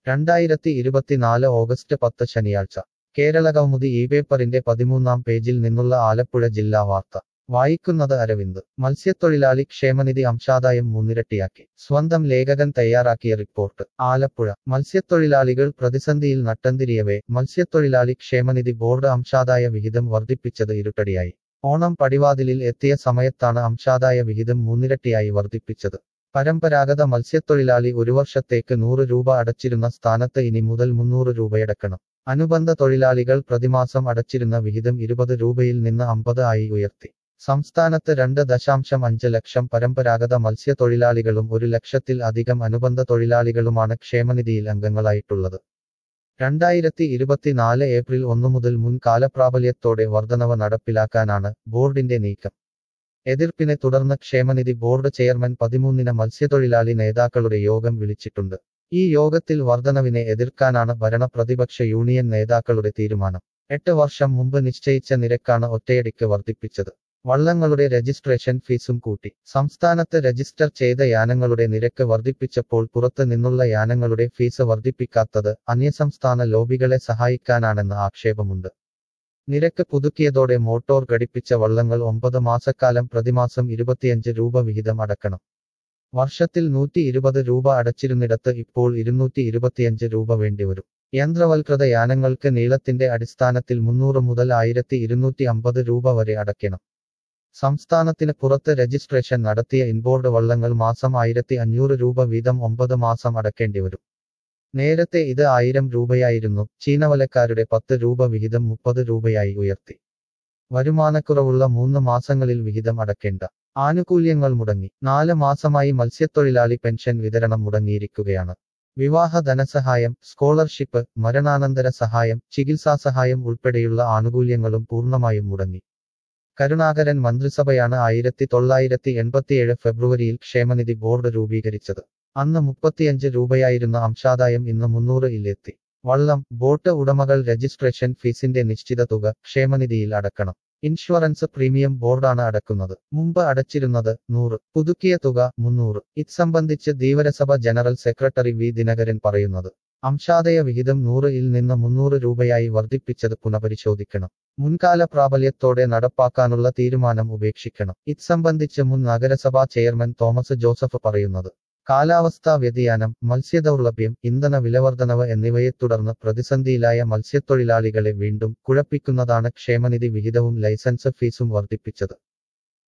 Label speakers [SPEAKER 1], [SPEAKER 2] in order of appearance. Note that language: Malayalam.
[SPEAKER 1] രണ്ടായിരത്തി ഇരുപത്തിനാല് ഓഗസ്റ്റ് പത്ത് ശനിയാഴ്ച കേരള കൗമുദി ഈ പേപ്പറിന്റെ പതിമൂന്നാം പേജിൽ നിന്നുള്ള ആലപ്പുഴ ജില്ലാ വാർത്ത വായിക്കുന്നത് അരവിന്ദ് മത്സ്യത്തൊഴിലാളി ക്ഷേമനിധി അംശാദായം മൂന്നിരട്ടിയാക്കി സ്വന്തം ലേഖകൻ തയ്യാറാക്കിയ റിപ്പോർട്ട് ആലപ്പുഴ മത്സ്യത്തൊഴിലാളികൾ പ്രതിസന്ധിയിൽ നട്ടംതിരിയവേ മത്സ്യത്തൊഴിലാളി ക്ഷേമനിധി ബോർഡ് അംശാദായ വിഹിതം വർദ്ധിപ്പിച്ചത് ഇരുട്ടടിയായി ഓണം പടിവാതിലിൽ എത്തിയ സമയത്താണ് അംശാദായ വിഹിതം മൂന്നിരട്ടിയായി വർദ്ധിപ്പിച്ചത് പരമ്പരാഗത മത്സ്യത്തൊഴിലാളി ഒരു വർഷത്തേക്ക് നൂറ് രൂപ അടച്ചിരുന്ന സ്ഥാനത്ത് ഇനി മുതൽ മുന്നൂറ് രൂപയടക്കണം അനുബന്ധ തൊഴിലാളികൾ പ്രതിമാസം അടച്ചിരുന്ന വിഹിതം ഇരുപത് രൂപയിൽ നിന്ന് അമ്പത് ആയി ഉയർത്തി സംസ്ഥാനത്ത് രണ്ട് ദശാംശം അഞ്ച് ലക്ഷം പരമ്പരാഗത മത്സ്യത്തൊഴിലാളികളും ഒരു ലക്ഷത്തിൽ അധികം അനുബന്ധ തൊഴിലാളികളുമാണ് ക്ഷേമനിധിയിൽ അംഗങ്ങളായിട്ടുള്ളത് രണ്ടായിരത്തി ഇരുപത്തിനാല് ഏപ്രിൽ ഒന്നു മുതൽ മുൻ കാലപ്രാബല്യത്തോടെ വർധനവ് നടപ്പിലാക്കാനാണ് ബോർഡിന്റെ നീക്കം എതിർപ്പിനെ തുടർന്ന് ക്ഷേമനിധി ബോർഡ് ചെയർമാൻ പതിമൂന്നിന് മത്സ്യത്തൊഴിലാളി നേതാക്കളുടെ യോഗം വിളിച്ചിട്ടുണ്ട് ഈ യോഗത്തിൽ വർധനവിനെ എതിർക്കാനാണ് ഭരണ പ്രതിപക്ഷ യൂണിയൻ നേതാക്കളുടെ തീരുമാനം എട്ട് വർഷം മുമ്പ് നിശ്ചയിച്ച നിരക്കാണ് ഒറ്റയടിക്ക് വർദ്ധിപ്പിച്ചത് വള്ളങ്ങളുടെ രജിസ്ട്രേഷൻ ഫീസും കൂട്ടി സംസ്ഥാനത്ത് രജിസ്റ്റർ ചെയ്ത യാനങ്ങളുടെ നിരക്ക് വർദ്ധിപ്പിച്ചപ്പോൾ പുറത്ത് നിന്നുള്ള യാനങ്ങളുടെ ഫീസ് വർദ്ധിപ്പിക്കാത്തത് അന്യസംസ്ഥാന ലോബികളെ സഹായിക്കാനാണെന്ന് ആക്ഷേപമുണ്ട് നിരക്ക് പുതുക്കിയതോടെ മോട്ടോർ ഘടിപ്പിച്ച വള്ളങ്ങൾ ഒമ്പത് മാസക്കാലം പ്രതിമാസം ഇരുപത്തിയഞ്ച് രൂപ വിഹിതം അടക്കണം വർഷത്തിൽ നൂറ്റി ഇരുപത് രൂപ അടച്ചിരുന്നിടത്ത് ഇപ്പോൾ ഇരുന്നൂറ്റി ഇരുപത്തിയഞ്ച് രൂപ വേണ്ടിവരും യന്ത്രവൽകൃത യാനങ്ങൾക്ക് നീളത്തിന്റെ അടിസ്ഥാനത്തിൽ മുന്നൂറ് മുതൽ ആയിരത്തി ഇരുന്നൂറ്റി അമ്പത് രൂപ വരെ അടയ്ക്കണം സംസ്ഥാനത്തിന് പുറത്ത് രജിസ്ട്രേഷൻ നടത്തിയ ഇൻബോർഡ് വള്ളങ്ങൾ മാസം ആയിരത്തി അഞ്ഞൂറ് രൂപ വീതം ഒമ്പത് മാസം അടക്കേണ്ടിവരും നേരത്തെ ഇത് ആയിരം രൂപയായിരുന്നു ചീനവലക്കാരുടെ പത്ത് രൂപ വിഹിതം മുപ്പത് രൂപയായി ഉയർത്തി വരുമാനക്കുറവുള്ള മൂന്ന് മാസങ്ങളിൽ വിഹിതം അടക്കേണ്ട ആനുകൂല്യങ്ങൾ മുടങ്ങി നാല് മാസമായി മത്സ്യത്തൊഴിലാളി പെൻഷൻ വിതരണം മുടങ്ങിയിരിക്കുകയാണ് വിവാഹ ധനസഹായം സ്കോളർഷിപ്പ് മരണാനന്തര സഹായം ചികിത്സാ സഹായം ഉൾപ്പെടെയുള്ള ആനുകൂല്യങ്ങളും പൂർണ്ണമായും മുടങ്ങി കരുണാകരൻ മന്ത്രിസഭയാണ് ആയിരത്തി തൊള്ളായിരത്തി എൺപത്തിയേഴ് ഫെബ്രുവരിയിൽ ക്ഷേമനിധി ബോർഡ് രൂപീകരിച്ചത് അന്ന് മുപ്പത്തിയഞ്ച് രൂപയായിരുന്ന അംശാദായം ഇന്ന് മുന്നൂറ് ഇല്ലെത്തി വള്ളം ബോട്ട് ഉടമകൾ രജിസ്ട്രേഷൻ ഫീസിന്റെ നിശ്ചിത തുക ക്ഷേമനിധിയിൽ അടക്കണം ഇൻഷുറൻസ് പ്രീമിയം ബോർഡാണ് അടക്കുന്നത് മുമ്പ് അടച്ചിരുന്നത് നൂറ് പുതുക്കിയ തുക മുന്നൂറ് ഇത് സംബന്ധിച്ച് Dheevarasabha general secretary V Dinakaran പറയുന്നത് അംശാദയ വിഹിതം നൂറ് ഇൽ നിന്ന് മുന്നൂറ് രൂപയായി വർദ്ധിപ്പിച്ചത് പുനഃപരിശോധിക്കണം മുൻകാല പ്രാബല്യത്തോടെ നടപ്പാക്കാനുള്ള തീരുമാനം ഉപേക്ഷിക്കണം ഇത് സംബന്ധിച്ച് മുൻ നഗരസഭാ ചെയർമാൻ തോമസ് ജോസഫ് പറയുന്നത് കാലാവസ്ഥാ വ്യതിയാനം മത്സ്യദൗർലഭ്യം ഇന്ധന വിലവർധനവ് എന്നിവയെ തുടർന്ന് പ്രതിസന്ധിയിലായ മത്സ്യത്തൊഴിലാളികളെ വീണ്ടും കുഴപ്പിക്കുന്നതാണ് ക്ഷേമനിധി വിഹിതവും ലൈസൻസ് ഫീസും വർദ്ധിപ്പിച്ചത്